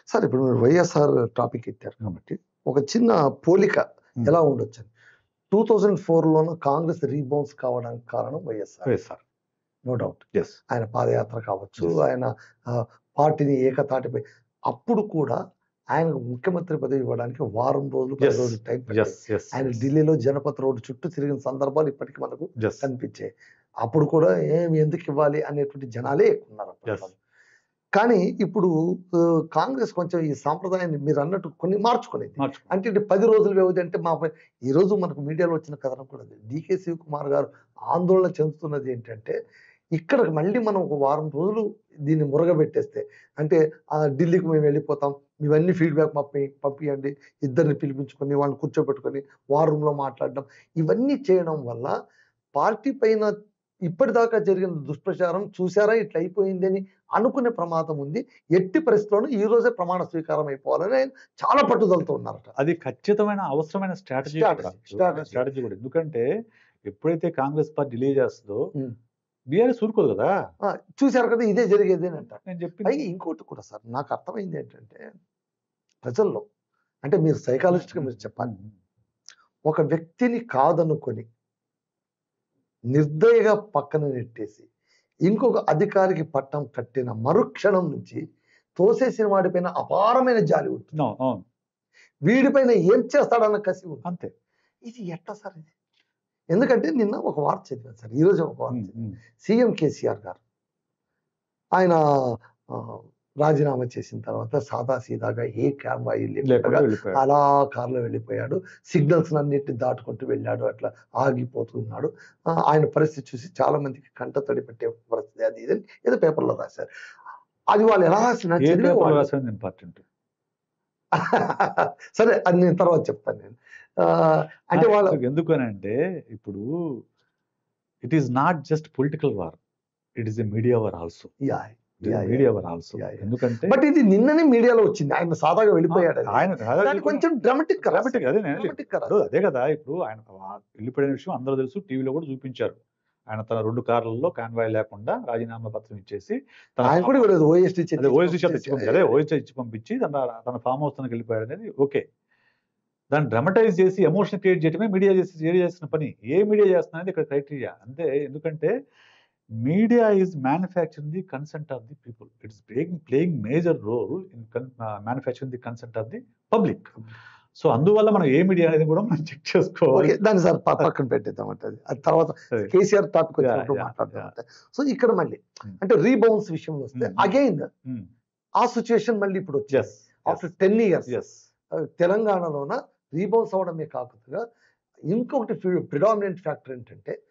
Sir ఇప్పుడు మీరు YSR topic ఎత్తారు కాబట్టి ఒక చిన్న పోలిక Hmm. ఎలా ఉండొచ్చు టూ థౌజండ్ ఫోర్లోనూ కాంగ్రెస్ రీబౌన్స్ కావడానికి కారణం YSR sir no doubt yes ఆయన పాదయాత్ర కావచ్చు Yes. ఆయన ఆ, పార్టీని ఏకతాటిపై అప్పుడు కూడా ఆయనకు ముఖ్యమంత్రి పదవి ఇవ్వడానికి వారం రోజులు పది Yes. రోజులు టైం ఎస్ ఎస్ ఆయన ఢిల్లీలో జనపథ్ రోడ్డు చుట్టూ తిరిగిన సందర్భాలు ఇప్పటికీ మనకు ఎస్ కనిపించాయి అప్పుడు కూడా ఏమి ఎందుకు ఇవ్వాలి అనేటువంటి జనాలే ఎక్కువ ఉన్నారు అప్పట్లో. Yes. కానీ ఇప్పుడు ఆ, కాంగ్రెస్ కొంచెం ఈ సాంప్రదాయాన్ని మీరు అన్నట్టు కొన్ని మార్చుకునేది మార్చుకో అంటే ఇది పది రోజుల వ్యవధి అంటే మా పై- ఈ రోజు మనకు మీడియాలో వచ్చిన కథనం కూడా అదే. డికే శివకుమార్ గారు ఆందోళన చెందుతున్నది ఏంటంటే ఇక్కడ మళ్ళీ మనం ఒక వారం రోజులు దీన్ని మురగబెట్టేస్తే అంటే ఆ ఢిల్లీకి మేము వెళ్ళిపోతాం ఇవన్నీ ఫీడ్బ్యాక్ పంపి పంపించండి ఇద్దరిని పిలిపించుకొని వాళ్ళని కూర్చోబెట్టుకొని వార్ రూమ్లో మాట్లాడడం ఇవన్నీ చేయడం వల్ల పార్టీ పైన ఇప్పటిదాకా జరిగిన దుష్ప్రచారం చూసారా ఇట్లా అయిపోయింది అని అనుకునే ప్రమాదం ఉంది ఎట్టి పరిస్థితుల్లోనూ ఈ రోజే ప్రమాణ స్వీకారం అయిపోవాలని ఆయన చాలా పట్టుదలతో ఉన్నారట అది ఖచ్చితమైన అవసరమైన స్ట్రాటజీ Strategy, strategy. స్ట్రాటజీ కూడా ఎందుకంటే ఎప్పుడైతే కాంగ్రెస్ పార్టీ డిలే చేస్తుందో Hmm. బీఆర్ఎస్ ఊరుకోదు కదా ఆ, చూశారు కదా ఇదే జరిగేది అని అంటారు నేను చెప్పింది పైగా ఇంకోటి కూడా సార్ నాకు అర్థమైంది ఏంటంటే ప్రజల్లో అంటే మీరు సైకాలజిస్ట్గా మీరు చెప్పాలి ఒక వ్యక్తిని కాదనుకొని నిర్దయగా పక్కన నెట్టేసి ఇంకొక అధికారికి పట్టం కట్టిన మరుక్షణం నుంచి తోసేసిన వాడిపైన అపారమైన జాలి ఉంటుంది అవును, అవును వీడిపైన ఏం చేస్తాడన్న కసి ఉంటుంది అంతే ఇది ఎట్లా సార్ ఇది ఎందుకంటే నిన్న ఒక వార్త చదివాను సార్ ఈ రోజు ఒక వార్త ఉమ్, చదివాను. ఉమ్. సీఎం కేసీఆర్ గారు ఆయన ఆ, రాజీనామా చేసిన తర్వాత సాదా సీదాగా ఏ క్యామ్వాయి లేకుండా లేకుండా వెళ్ళిపోయాడు అలా కారులో వెళ్ళిపోయాడు సిగ్నల్స్ అన్నిటిని దాటుకుంటూ వెళ్ళాడు అట్లా ఆగిపోతున్నాడు ఆ, ఆయన పరిస్థితి చూసి చాలా మందికి కంట తడి పెట్టే పరిస్థితి అది ఇది అని ఏదో పేపర్లో రాశారు అది వాళ్ళు ఎలా రాసిన ఏ చదివే పేపర్ వాళ్ళు- రాసింది ఇంపార్టెంట్ సరే అది నేను తర్వాత చెప్తాను నేను ఆ, అంటే వాళ్ళ ఎందుకు అని అంటే ఇప్పుడు it is not just political war it is a media war also yeah, yeah, yeah. Media war also Yeah, yeah. ఎందుకంటే బట్ ఇది నిన్ననే మీడియాలో వచ్చింది ఆయన సాదాగా వెళ్ళిపోయాడు అది. ఆయన దాన్ని కొంచెం డ్రామాటిక్ Dramatic, అదే నేను డ్రామాటిక్ ఇప్పుడు అదే కదా ఇప్పుడు ఆయన వెళ్ళిపోయిన విషయం అందరూ తెలుసు టీవీలో కూడా చూపించారు ఆయన తన రెండు కార్లలో కాన్వాయ్ లేకుండా రాజీనామా పత్రం ఇచ్చేసి తన ఆయన కూడా ఇవ్వలేదు ఓఎస్టీ అదే ఓఎస్డీ చేత ఇచ్చి పంపి అదే ఓఎస్డీ ఇచ్చి పంపించి తన తన ఫామ్ హౌస్ తనకి వెళ్ళిపోయాడు అనేది ఓకే దాన్ని డ్రమటైజ్ చేసి ఎమోషన్ క్రియేట్ చేయడమే మీడియా చేసి మీడియా చేసిన పని ఏ మీడియా చేస్తున్నది ఇక్కడ క్రైటీరియా అంతే ఎందుకంటే media is manufacturing the consent of the people it's playing playing major role in manufacturing the consent of the public so అందువల్ల మనం ఏ మీడియా అనేది కూడా మనం చెక్ చేసుకోవాలి ఓకే దాన్ని సార్ ప- పక్కన పెట్టేద్దాం అంటే అది. అది తర్వాత సరే. కేసీఆర్ టాపిక్ Yeah, వచ్చినప్పుడు yeah, మాట్లాడదాం yeah. అంటే సో ఇక్కడ మళ్ళీ Hmm. అంటే రీబౌన్స్ విషయంలో వస్తే Hmm. Again Mm. ఆ సిచ్యువేషన్ మళ్ళీ ఇప్పుడు వచ్చింది Yes. After ten years Yes. తెలంగాణలోన రీబౌన్స్ అవడమే కాకుండా ఇంకొకటి ప్రిడామినెంట్ ఫ్యాక్టర్ ఏంటంటే